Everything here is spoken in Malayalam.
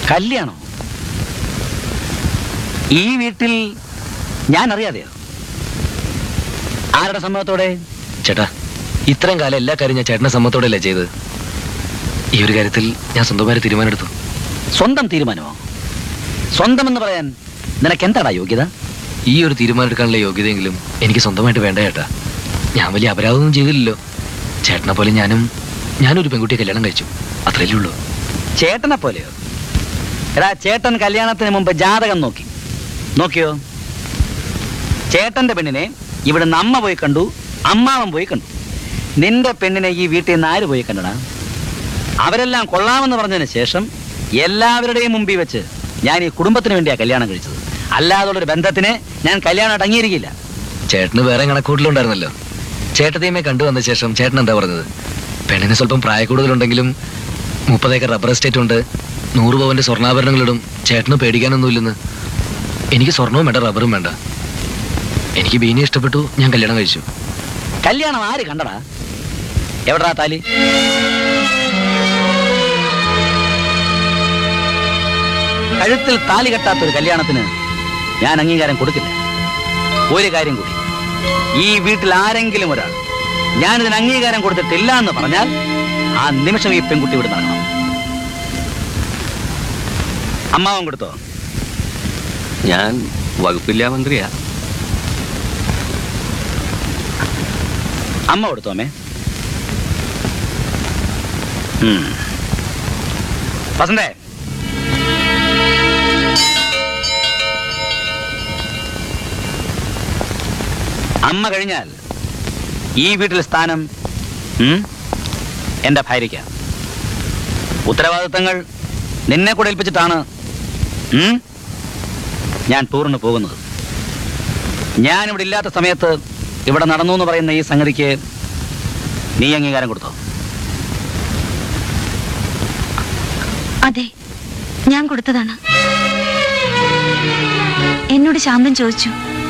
കല്യാണം ഈ വീട്ടിൽ ഞാൻ അറിയാതെയോ ആരുടെ സമ്മതത്തോടെ ചേട്ടാ ഇത്രയും കാലം എല്ലാ കാര്യം ഞാൻ ചേട്ടന്റെ സമ്മതത്തോടെയല്ലേ ചെയ്തത് ഈ ഒരു കാര്യത്തിൽ ഞാൻ സ്വന്തമായി തീരുമാനമെടുത്തു സ്വന്തം തീരുമാനമോ സ്വന്തം എന്ന് പറയാൻ നിനക്ക് എന്താടാ യോഗ്യത ഈ ഒരു തീരുമാനം എടുക്കാനുള്ള യോഗ്യതയെങ്കിലും എനിക്ക് സ്വന്തമായിട്ട് വേണ്ട ചേട്ടാ ഞാൻ വലിയ അപരാധമൊന്നും ചെയ്തില്ലല്ലോ ചേട്ടനെ പോലെ ഞാനും ഞാനൊരു പെൺകുട്ടിയെ കല്യാണം കഴിച്ചു അത്രയല്ലേ ഉള്ളൂ ചേട്ടനെ പോലെയോ എടാ ചേട്ടൻ കല്യാണത്തിന് മുമ്പ് ജാതകം നോക്കി നോക്കിയോ ചേട്ടന്റെ പെണ്ണിനെ ഇവിടെ അമ്മ പോയി കണ്ടു അമ്മാവൻ പോയി കണ്ടു നിന്റെ പെണ്ണിനെ ഈ വീട്ടിൽ നിന്ന് ആര് പോയി കണ്ടടാ അവരെല്ലാം കൊള്ളാമെന്ന് പറഞ്ഞതിന് ശേഷം എല്ലാവരുടെയും മുമ്പിൽ വെച്ച് ഞാൻ ഈ കുടുംബത്തിന് വേണ്ടിയാ കല്യാണം കഴിച്ചത് അല്ലാതുള്ളൊരു ബന്ധത്തിന് ഞാൻ കല്യാണം അടങ്ങിയിരിക്കില്ല ചേട്ടന് വേറെ കണക്കൂട്ടിലുണ്ടായിരുന്നല്ലോ ചേട്ടത്തെയുമേ കണ്ടു വന്ന ശേഷം ചേട്ടൻ എന്താ പറഞ്ഞത് പെണ്ണിന് സ്വല്പം പ്രായക്കൂടുതലുണ്ടെങ്കിലും മുപ്പതേക്കർ റബ്ബർ എസ്റ്റേറ്റ് ഉണ്ട് നൂറ് പവന്റെ സ്വർണ്ണാഭരണങ്ങളിടും ചേട്ടന് പേടിക്കാനൊന്നുമില്ലെന്ന് എനിക്ക് സ്വർണവും വേണ്ട റബ്ബറും വേണ്ട എനിക്ക് ബീനെ ഇഷ്ടപ്പെട്ടു ഞാൻ കല്യാണം കഴിച്ചു കല്യാണം ആര് കണ്ടടാ എവിടാ താലി കഴുത്തിൽ താലി കെട്ടാത്ത ഒരു കല്യാണത്തിന് ഞാൻ അംഗീകാരം കൊടുക്കില്ല ഒരു കാര്യം കൂടി ഈ വീട്ടിൽ ആരെങ്കിലും ഒരാൾ ഞാനിതിന് അംഗീകാരം കൊടുത്തിട്ടില്ല എന്ന് പറഞ്ഞാൽ ആ നിമിഷം ഈ പെൺകുട്ടി ഇവിടെ നടക്കണം അമ്മാവൻ കൊടുത്തോ ഞാൻ വകുപ്പില്ലാ മന്ത്രിയാ അമ്മ കൊടുത്തോ അമ്മേ ഉം. വസന്തേ അമ്മ കഴിഞ്ഞാൽ ഈ വീട്ടിൽ സ്ഥാനം ഉം, എന്റെ ഭാര്യയ്ക്ക് ഉത്തരവാദിത്തങ്ങൾ നിന്നെ കൂടെ ഏൽപ്പിച്ചിട്ടാണ് ഉം, ഞാൻ ടൂറിന് പോകുന്നത് ഞാൻ ഇവിടെ ഇല്ലാത്ത സമയത്ത് ഇവിടെ നടന്നു എന്ന് പറയുന്ന ഈ സംഗതിക്ക് നീ അംഗീകാരം കൊടുത്തോ അതെ ഞാൻ കൊടുത്തതാണ് എന്നോട് ശാന്തൻ ചോദിച്ചു